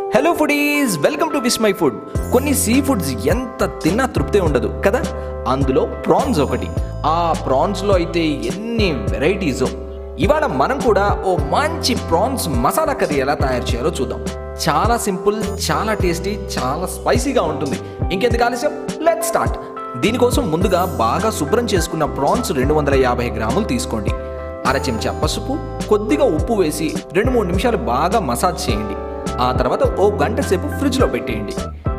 hello foodies welcome to with my food కొన్ని sea foods ఎంత తిన్నా తృప్తే ఉండదు కదా అందులో ప్రాన్స్ ఒకటి ఆ ప్రాన్స్లో అయితే ఎన్ని వెరైటీసో ఇవాళ మనం కూడా ఓ మంచి ప్రాన్స్ మసాలా కర్రీ ఎలా తయారు చేయాలో చూద్దాం చాలా సింపుల్ చాలా టేస్టీ చాలా స్పైసీగా ఉంటుంది ఇంకెందుకు ఆలస్యం లెట్ స్టార్ట్ దీనికోసం ముందుగా బాగా శుభ్రం చేసుకున్న ప్రాన్స్ రెండు వందల యాభై గ్రాములు తీసుకోండి అర చెంచా పసుపు కొద్దిగా ఉప్పు వేసి రెండు మూడు నిమిషాలు బాగా మసాజ్ చేయండి ఆ తర్వాత ఓ గంట సేపు ఫ్రిడ్జ్లో పెట్టేయండి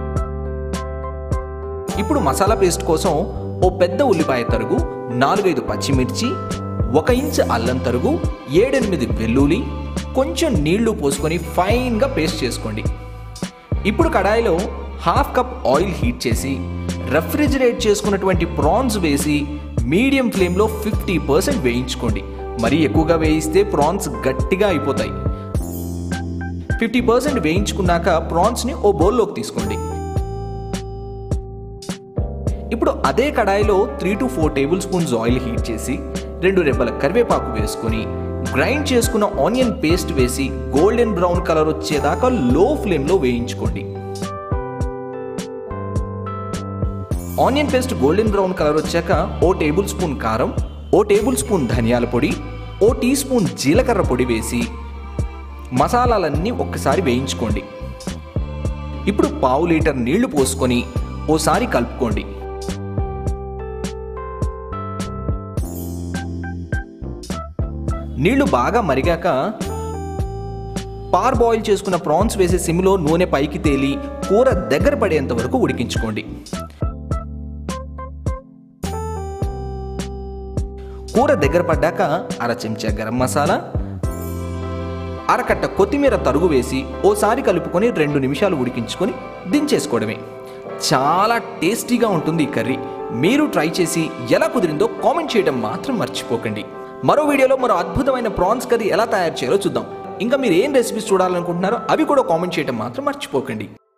ఇప్పుడు మసాలా పేస్ట్ కోసం ఓ పెద్ద ఉల్లిపాయ తరుగు నాలుగైదు పచ్చిమిర్చి ఒక ఇంచ్ అల్లం తరుగు ఏడెనిమిది వెల్లుల్లి కొంచెం నీళ్లు పోసుకొని ఫైన్గా పేస్ట్ చేసుకోండి ఇప్పుడు కడాయిలో హాఫ్ కప్ ఆయిల్ హీట్ చేసి రెఫ్రిజిరేట్ చేసుకున్నటువంటి ప్రాన్స్ వేసి మీడియం ఫ్లేమ్లో ఫిఫ్టీ పర్సెంట్ వేయించుకోండి మరీ ఎక్కువగా వేయిస్తే ప్రాన్స్ గట్టిగా అయిపోతాయి ఫిఫ్టీ పర్సెంట్ వేయించుకున్నాక ప్రాన్స్ని ఓ బౌల్లోకి తీసుకోండి ఇప్పుడు అదే కడాయిలో three to four tablespoons oil heat చేసి రెండు రెబ్బల కరివేపాకు వేసుకొని గ్రైండ్ చేసుకున్న ఆనియన్ పేస్ట్ వేసి గోల్డెన్ బ్రౌన్ కలర్ వచ్చేదాకా లో ఫ్లేమ్లో వేయించుకోండి onion paste golden brown colour వచ్చాక ఓ టేబుల్ స్పూన్ కారం ఓ టేబుల్ స్పూన్ ధనియాల పొడి ఓ టీ స్పూన్ జీలకర్ర పొడి వేసి మసాలాలన్నీ ఒక్కసారి వేయించుకోండి ఇప్పుడు పావు లీటర్ నీళ్లు పోసుకొని ఓసారి కలుపుకోండి నీళ్లు బాగా మరిగాక పార్ బాయిల్ చేసుకున్న ప్రాన్స్ వేసే సిమ్లో నూనె పైకి తేలి కూర దగ్గర పడేంత వరకు ఉడికించుకోండి కూర దగ్గర పడ్డాక అర చెంచా గరం మసాలా అరకట్ట కొత్తిమీర తరుగు వేసి ఓసారి కలుపుకొని రెండు నిమిషాలు ఉడికించుకొని దించేసుకోవడమే చాలా టేస్టీగా ఉంటుంది ఈ కర్రీ మీరు ట్రై చేసి ఎలా కుదిరిందో కామెంట్ చేయడం మాత్రం మర్చిపోకండి మరో వీడియోలో మరో అద్భుతమైన ప్రాన్స్ కర్రీ ఎలా తయారు చేయాలో చూద్దాం ఇంకా మీరు ఏం రెసిపీస్ చూడాలనుకుంటున్నారో అవి కూడా కామెంట్ చేయడం మాత్రం మర్చిపోకండి